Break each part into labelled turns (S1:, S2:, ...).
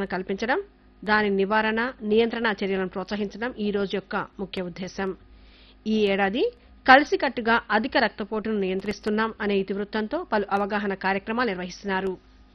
S1: కల్పించడం దాని నివారణ నియంత్రణ చర్యలను ప్రోత్సహించడం ఈ రోజు యొక్క ముఖ్య ఉద్దేశం ఈ ఏడాది కలిసికట్టుగా అధిక రక్తపోటును నియంత్రిస్తున్నాం అనే ఇతివృత్తంతో పలు అవగాహన కార్యక్రమాలు నిర్వహిస్తున్నారు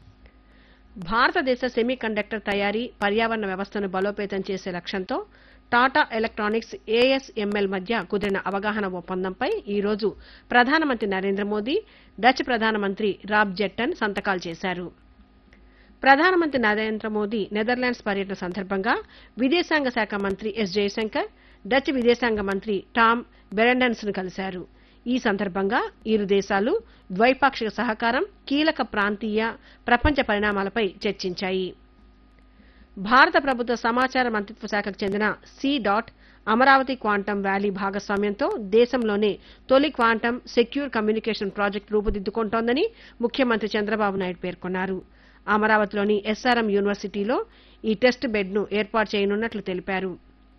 S1: భారతదేశ సెమీ కండక్టర్ తయారీ పర్యావరణ వ్యవస్థను బలోపేతం చేసే లక్ష్యంతో టాటా ఎలక్ట్రానిక్స్ ఏఎస్ఎంఎల్ మధ్య కుదిరిన అవగాహన ఒప్పందంపై ఈ రోజు ప్రధానమంత్రి నరేంద్ర మోదీ డచ్ ప్రధానమంత్రి రాబ్ జెట్టన్ సంతకాలు చేశారు ప్రధానమంత్రి నరేంద్ర మోదీ నెదర్లాండ్స్ పర్యటన సందర్భంగా విదేశాంగ శాఖ మంత్రి ఎస్ జయశంకర్ డచ్ విదేశాంగ మంత్రి టామ్ బెరెండన్స్ ను కలిశారు ఈ సందర్భంగా ఇరు దేశాలు ద్వైపాక్షిక సహకారం కీలక ప్రాంతీయ ప్రపంచ పరిణామాలపై చర్చించాయి భారత ప్రభుత్వ సమాచార మంత్రిత్వ శాఖకు చెందిన C dot Amaravati quantum valley భాగస్వామ్యంతో దేశంలోనే తొలి క్వాంటం సెక్యూర్ కమ్యూనికేషన్ ప్రాజెక్టు రూపుదిద్దుకుంటోందని ముఖ్యమంత్రి చంద్రబాబు నాయుడు పేర్కొన్నారు అమరావతిలోని ఎస్ఆర్ఎం యూనివర్సిటీలో ఈ టెస్ట్ బెడ్ను ఏర్పాటు చేయనున్నట్లు తెలిపారు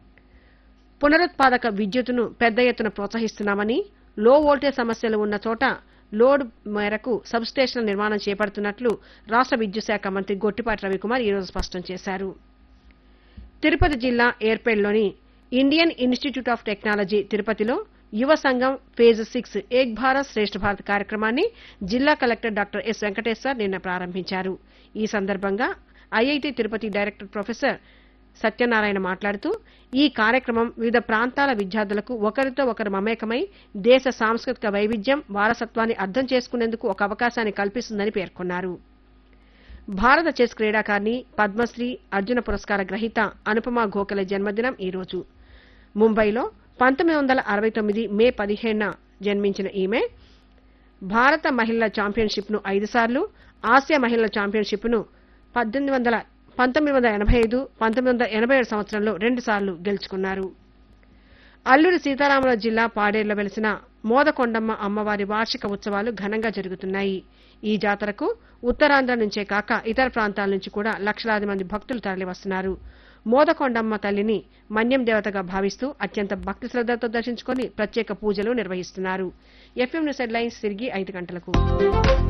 S1: పునరుత్పాదక విద్యుత్తును పెద్ద ఎత్తున ప్రోత్సహిస్తున్నామని లో వోల్టేజ్ సమస్యలు ఉన్న చోట లోడ్ మేరకు సబ్స్టేషన్ల నిర్మాణం చేపడుతున్నట్లు రాష్ట విద్యుత్ శాఖ మంత్రి గొట్టిపాటి రవికుమార్ ఈరోజు స్పష్టం చేశారు తిరుపతి జిల్లా ఏర్పేడ్లోని ఇండియన్ ఇన్స్టిట్యూట్ ఆఫ్ టెక్నాలజీ తిరుపతిలో యువ సంఘం ఫేజ్ సిక్స్ ఏక్ భారత్ శ్రేష్ఠ భారత్ కార్యక్రమాన్ని జిల్లా కలెక్టర్ డాక్టర్ ఎస్ వెంకటేశ్వర్ నిన్న ప్రారంభించారు ఈ సందర్భంగా IIT Tirupati director professor Satyanarayana మాట్లాడుతూ ఈ కార్యక్రమం వివిధ ప్రాంతాల విద్యార్థులకు ఒకరితో ఒకరు మమేకమై దేశ సాంస్కృతిక వైవిధ్యం వారసత్వాన్ని అర్థం చేసుకునేందుకు ఒక అవకాశాన్ని కల్పిస్తుందని పేర్కొన్నారు భారత చెస్ క్రీడాకారిణి పద్మశ్రీ అర్జున పురస్కార గ్రహీత అనుపమ గోఖలే జన్మదినం ఈ రోజు ముంబైలో పంతొమ్మిది వందల అరవై తొమ్మిది మే పదిహేనున జన్మించిన ఈమె భారత మహిళల ఛాంపియన్షిప్ను ఐదు సార్లు ఆసియా మహిళల ఛాంపియన్షిప్ను పద్దెనిమిది వందల పంతొమ్మిది వందల ఎనభై ఐదు పంతొమ్మిది వందల ఎనభై ఏడు సంవత్సరంలో రెండు సార్లు గెలుచుకున్నారు అల్లూరి సీతారామరాజు జిల్లా పాడేరులో వెలిసిన మోదకొండమ్మ అమ్మవారి వార్షిక ఉత్సవాలు ఘనంగా జరుగుతున్నాయి ఈ జాతరకు ఉత్తరాంధ్ర నుంచే కాక ఇతర ప్రాంతాల నుంచి కూడా లక్షలాది మంది భక్తులు తరలివస్తున్నారు మోదకొండమ్మ తల్లిని మన్యం దేవతగా భావిస్తూ అత్యంత భక్తి శ్రద్దలతో దర్శించుకొని ప్రత్యేక పూజలు నిర్వహిస్తున్నారు ఎఫ్ఎం న్యూస్ హెడ్లైన్స్ తిరిగి ఐదు గంటలకు